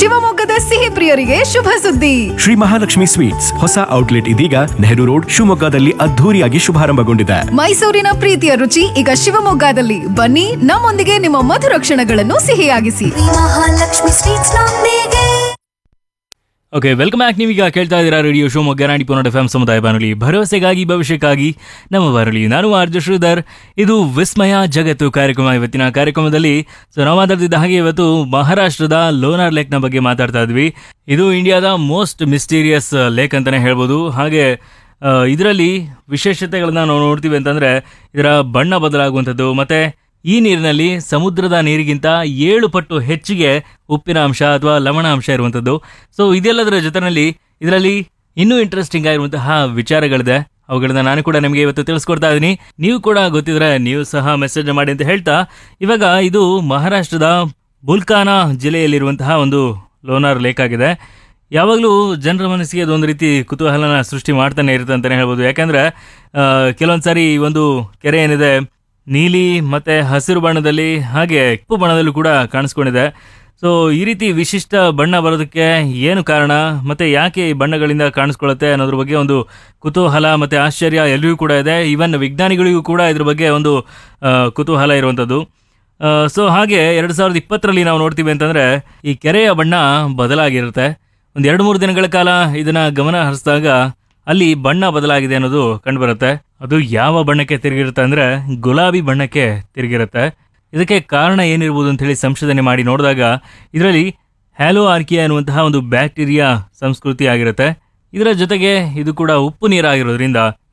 ಶಿವಮೊಗ್ಗದ ಸಿಹಿ ಪ್ರಿಯರಿಗೆ ಶುಭ ಸುದ್ದಿ ಶ್ರೀ ಮಹಾಲಕ್ಷ್ಮಿ ಸ್ವೀಟ್ಸ್ ಹೊಸ ಔಟ್ಲೆಟ್ ಇದೀಗ ನೆಹರು ರೋಡ್ ಶಿವಮೊಗ್ಗದಲ್ಲಿ ಅದ್ಧೂರಿಯಾಗಿ ಶುಭಾರಂಭಗೊಂಡಿದೆ ಮೈಸೂರಿನ ಪ್ರೀತಿಯ ರುಚಿ ಈಗ ಶಿವಮೊಗ್ಗದಲ್ಲಿ ಬನ್ನಿ ನಮ್ಮೊಂದಿಗೆ ನಿಮ್ಮ ಮಧುರ ಕ್ಷಣಗಳನ್ನು ಸಿಹಿಯಾಗಿಸಿ ಮಹಾಲಕ್ಷ್ಮಿ ಸ್ವೀಟ್ಸ್ ನೊಂದಿಗೆ ಓಕೆ ವೆಲ್ಕಮ್ ಬ್ಯಾಕ್ ನೀವೀಗ ಕೇಳ್ತಾ ಇದ್ದೀರಾ ರೇಡಿಯೋ ಶಿವಮೊಗ್ಗ ನಾಡಿ ಪುನಃ ಎಫ್ ಎಂ ಸಮುದಾಯ ಬಾನುಲಿ ಭರವಸೆಗಾಗಿ ಭವಿಷ್ಯಕ್ಕಾಗಿ ನಮ್ಮ ಬಾನುಲಿ ನಾನು ಆರ್ಜ ಶ್ರೀಧರ್ ಇದು ವಿಸ್ಮಯ ಜಗತ್ತು ಕಾರ್ಯಕ್ರಮ ಇವತ್ತಿನ ಕಾರ್ಯಕ್ರಮದಲ್ಲಿ ಸೊ ನಾವು ಮಾತಾಡ್ತಿದ್ದ ಹಾಗೆ ಇವತ್ತು ಮಹಾರಾಷ್ಟ್ರದ ಲೋನಾರ್ ಲೇಕ್ನ ಬಗ್ಗೆ ಮಾತಾಡ್ತಾ ಇದ್ವಿ ಇದು ಇಂಡಿಯಾದ ಮೋಸ್ಟ್ ಮಿಸ್ಟೀರಿಯಸ್ ಲೇಕ್ ಅಂತಲೇ ಹೇಳ್ಬೋದು ಹಾಗೆ ಇದರಲ್ಲಿ ವಿಶೇಷತೆಗಳನ್ನ ನಾವು ನೋಡ್ತೀವಿ ಅಂತಂದರೆ ಇದರ ಬಣ್ಣ ಬದಲಾಗುವಂಥದ್ದು ಮತ್ತು ಈ ನೀರಿನಲ್ಲಿ ಸಮುದ್ರದ ನೀರಿಗಿಂತ ಏಳು ಪಟ್ಟು ಹೆಚ್ಚಿಗೆ ಉಪ್ಪಿನ ಅಂಶ ಅಥವಾ ಲವಣಾಂಶ ಇರುವಂಥದ್ದು ಸೊ ಇದೆಲ್ಲದರ ಜೊತೆಯಲ್ಲಿ ಇದರಲ್ಲಿ ಇನ್ನೂ ಇಂಟ್ರೆಸ್ಟಿಂಗ್ ಆಗಿರುವಂತಹ ವಿಚಾರಗಳಿದೆ ಅವುಗಳನ್ನ ನಾನು ಕೂಡ ನಿಮಗೆ ಇವತ್ತು ತಿಳಿಸ್ಕೊಡ್ತಾ ಇದ್ದೀನಿ ನೀವು ಕೂಡ ಗೊತ್ತಿದ್ರೆ ನೀವು ಸಹ ಮೆಸೇಜ್ ಮಾಡಿ ಅಂತ ಹೇಳ್ತಾ ಇವಾಗ ಇದು ಮಹಾರಾಷ್ಟ್ರದ ಬುಲ್ಕಾನಾ ಜಿಲ್ಲೆಯಲ್ಲಿರುವಂತಹ ಒಂದು ಲೋನಾರ್ ಲೇಕ್ ಆಗಿದೆ ಯಾವಾಗಲೂ ಜನರ ಮನಸ್ಸಿಗೆ ಅದೊಂದು ರೀತಿ ಕುತೂಹಲನ ಸೃಷ್ಟಿ ಮಾಡ್ತಾನೆ ಇರುತ್ತೆ ಅಂತಲೇ ಹೇಳ್ಬೋದು ಯಾಕಂದರೆ ಕೆಲವೊಂದು ಸಾರಿ ಈ ಒಂದು ಕೆರೆ ಏನಿದೆ ನೀಲಿ ಮತ್ತು ಹಸಿರು ಬಣ್ಣದಲ್ಲಿ ಹಾಗೆ ಕಪ್ಪು ಬಣ್ಣದಲ್ಲೂ ಕೂಡ ಕಾಣಿಸ್ಕೊಂಡಿದೆ ಸೊ ಈ ರೀತಿ ವಿಶಿಷ್ಟ ಬಣ್ಣ ಬರೋದಕ್ಕೆ ಏನು ಕಾರಣ ಮತ್ತು ಯಾಕೆ ಈ ಬಣ್ಣಗಳಿಂದ ಕಾಣಿಸ್ಕೊಳ್ಳುತ್ತೆ ಅನ್ನೋದ್ರ ಬಗ್ಗೆ ಒಂದು ಕುತೂಹಲ ಮತ್ತು ಆಶ್ಚರ್ಯ ಎಲ್ರಿಗೂ ಕೂಡ ಇದೆ ಈವನ್ ವಿಜ್ಞಾನಿಗಳಿಗೂ ಕೂಡ ಇದ್ರ ಬಗ್ಗೆ ಒಂದು ಆ, ಕುತೂಹಲ ಇರುವಂಥದ್ದು ಸೊ ಹಾಗೆ ಎರಡು ಸಾವಿರದ ಇಪ್ಪತ್ತರಲ್ಲಿ ನಾವು ನೋಡ್ತೀವಿ ಅಂತಂದರೆ ಈ ಕೆರೆಯ ಬಣ್ಣ ಬದಲಾಗಿರುತ್ತೆ ಒಂದು ಎರಡು ಮೂರು ದಿನಗಳ ಕಾಲ ಇದನ್ನ ಗಮನ ಹರಿಸಿದಾಗ ಅಲ್ಲಿ ಬಣ್ಣ ಬದಲಾಗಿದೆ ಅನ್ನೋದು ಕಂಡುಬರುತ್ತೆ ಅದು ಯಾವ ಬಣ್ಣಕ್ಕೆ ತಿರುಗಿರುತ್ತೆ ಅಂದ್ರೆ ಗುಲಾಬಿ ಬಣ್ಣಕ್ಕೆ ತಿರುಗಿರುತ್ತೆ ಇದಕ್ಕೆ ಕಾರಣ ಏನಿರ್ಬೋದು ಅಂತ ಹೇಳಿ ಸಂಶೋಧನೆ ಮಾಡಿ ನೋಡಿದಾಗ ಇದರಲ್ಲಿ ಹ್ಯಾಲೋ ಆರ್ಕಿಯಾ ಅನ್ನುವಂತಹ ಒಂದು ಬ್ಯಾಕ್ಟೀರಿಯಾ ಸಂಸ್ಕೃತಿ ಆಗಿರುತ್ತೆ ಇದರ ಜೊತೆಗೆ ಇದು ಕೂಡ ಉಪ್ಪು ನೀರಾಗಿರೋದ್ರಿಂದ